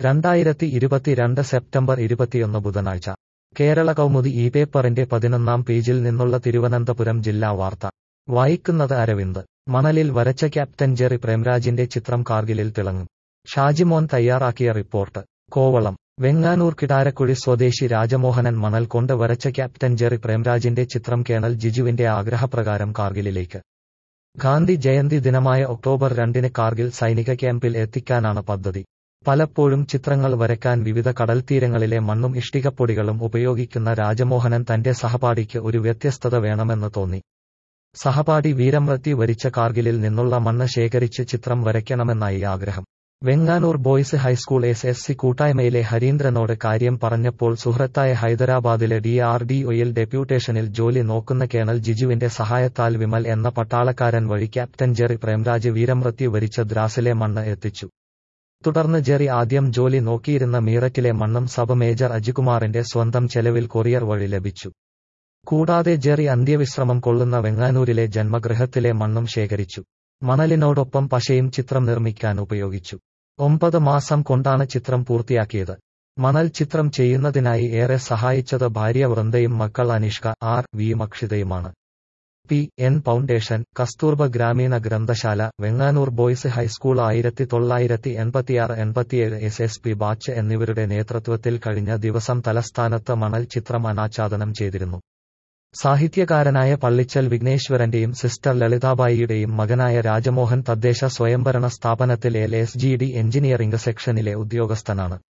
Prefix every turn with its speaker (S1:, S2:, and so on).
S1: രണ്ടായിരത്തി ഇരുപത്തിരണ്ട് സെപ്റ്റംബർ ഇരുപത്തിയൊന്ന് ബുധനാഴ്ച കേരള കൗമുദി ഈ പേപ്പറിന്റെ പതിനൊന്നാം പേജിൽ നിന്നുള്ള തിരുവനന്തപുരം ജില്ലാ വാർത്ത വായിക്കുന്നത് അരവിന്ദ് മണലിൽ വരച്ച ക്യാപ്റ്റൻ ജെറി പ്രേംരാജിന്റെ ചിത്രം കാർഗിലിൽ തിളങ്ങും ഷാജിമോൻ തയ്യാറാക്കിയ റിപ്പോർട്ട് കോവളം വെങ്ങാനൂർ കിടാരക്കുഴി സ്വദേശി രാജമോഹനൻ മണൽ കൊണ്ട് വരച്ച ക്യാപ്റ്റൻ ജെറി പ്രേംരാജിന്റെ ചിത്രം കേണൽ ജിജുവിന്റെ ആഗ്രഹപ്രകാരം കാർഗിലിലേക്ക് ഗാന്ധി ജയന്തി ദിനമായ ഒക്ടോബർ രണ്ടിന് കാർഗിൽ സൈനിക ക്യാമ്പിൽ എത്തിക്കാനാണ് പദ്ധതി പലപ്പോഴും ചിത്രങ്ങൾ വരയ്ക്കാൻ വിവിധ കടൽത്തീരങ്ങളിലെ മണ്ണും ഇഷ്ടികപ്പൊടികളും ഉപയോഗിക്കുന്ന രാജമോഹനൻ തന്റെ സഹപാഠിക്ക് ഒരു വ്യത്യസ്തത വേണമെന്ന് തോന്നി സഹപാഠി വീരമൃത്യു വരിച്ച കാർഗിലിൽ നിന്നുള്ള മണ്ണ് ശേഖരിച്ച് ചിത്രം വരയ്ക്കണമെന്നായി ആഗ്രഹം Venganoor boys high school S S C കൂട്ടായ്മയിലെ ഹരീന്ദ്രനോട് കാര്യം പറഞ്ഞപ്പോൾ സുഹൃത്തായ ഹൈദരാബാദിലെ ഡി ആർ ഡി ഒയിൽ ഡെപ്യൂട്ടേഷനിൽ ജോലി നോക്കുന്ന കേണൽ ജിജുവിന്റെ സഹായത്താൽ വിമൽ എന്ന പട്ടാളക്കാരൻ വഴി ക്യാപ്റ്റൻ ജെറി പ്രേംരാജ് വീരമൃത്യു വരിച്ച ദ്രാസിലെ മണ്ണ് എത്തിച്ചു തുടർന്ന് ജെറി ആദ്യം ജോലി നോക്കിയിരുന്ന മീററ്റിലെ മണ്ണും സബ് മേജർ അജികുമാറിന്റെ സ്വന്തം ചെലവിൽ കൊറിയർ വഴി ലഭിച്ചു കൂടാതെ ജെറി അന്ത്യവിശ്രമം കൊള്ളുന്ന വെങ്ങാനൂരിലെ ജന്മഗൃഹത്തിലെ മണ്ണും ശേഖരിച്ചു മണലിനോടൊപ്പം പശയും ചിത്രം നിർമ്മിക്കാൻ ഉപയോഗിച്ചു ഒമ്പത് മാസം കൊണ്ടാണ് ചിത്രം പൂർത്തിയാക്കിയത് മണൽ ചിത്രം ചെയ്യുന്നതിനായി ഏറെ സഹായിച്ചത് ഭാര്യ വൃന്ദയും മക്കൾ അനിഷ്ക ആർ വി മക്ഷിതയുമാണ് പി എൻ ഫൗണ്ടേഷൻ കസ്തൂർബ ഗ്രാമീണ ഗ്രന്ഥശാല വെങ്ങാനൂർ ബോയ്സ് ഹൈസ്കൂൾ ആയിരത്തി തൊള്ളായിരത്തി എൺപത്തിയാറ് എൺപത്തിയേഴ് എസ് എസ് പി ബാച്ച് എന്നിവരുടെ നേതൃത്വത്തിൽ കഴിഞ്ഞ ദിവസം തലസ്ഥാനത്ത് മണൽ ചിത്രം അനാച്ഛാദനം ചെയ്തിരുന്നു സാഹിത്യകാരനായ പള്ളിച്ചൽ വിഘ്നേശ്വരന്റെയും സിസ്റ്റർ ലളിതാബായിയുടെയും മകനായ രാജമോഹൻ തദ്ദേശ സ്വയംഭരണ സ്ഥാപനത്തിൽ L S G D engineering സെക്ഷനിലെ ഉദ്യോഗസ്ഥനാണ്